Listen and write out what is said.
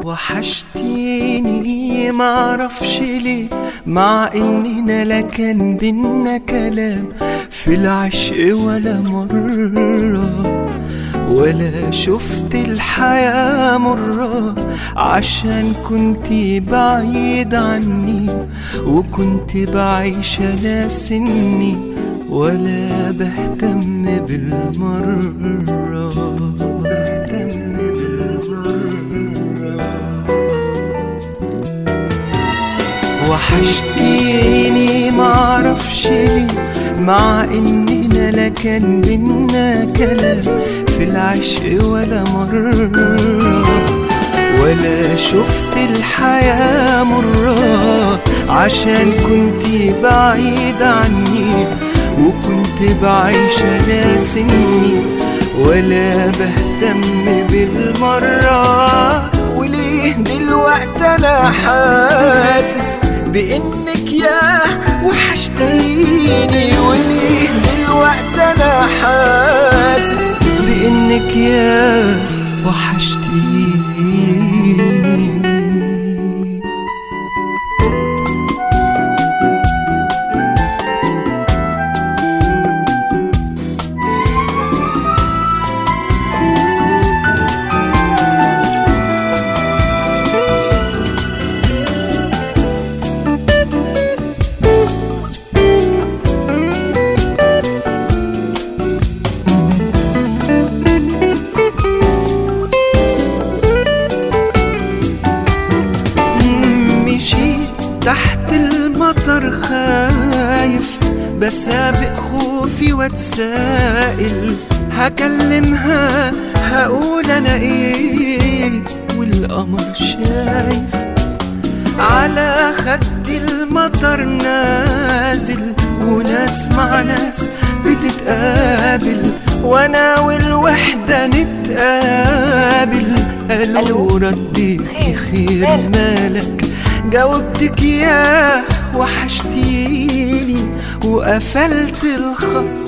وحشتيني معرفش ليه مع اننا لا كان بينا كلام في العشق ولا مرة ولا شفت الحياة مرة عشان كنت بعيد عني وكنت بعيش لا سني ولا بهتم بالمرة بهتم بالمرة وحشتيني معرفش ليه مع اننا لا كان بينا كلام في العشق ولا مرة ولا شفت الحياة مرة عشان كنت بعيد عني وكنت بعيش لا سني ولا بهتم بالمرة وليه دلوقتي انا حاسس بانك يا وحشتيني وليه دلوقتي انا حاسس بانك يا وحشتيني مشيت تحت المطر خايف بسابق خوفي واتسائل هكلمها هقول انا ايه والقمر شايف على خدي المطر نازل وناس مع ناس بتتقابل وانا والوحدة نتقابل ألو؟ قالوا رديتي خير، خير مالك؟ مالك جاوبتك يا وحشتيني وقفلت الخط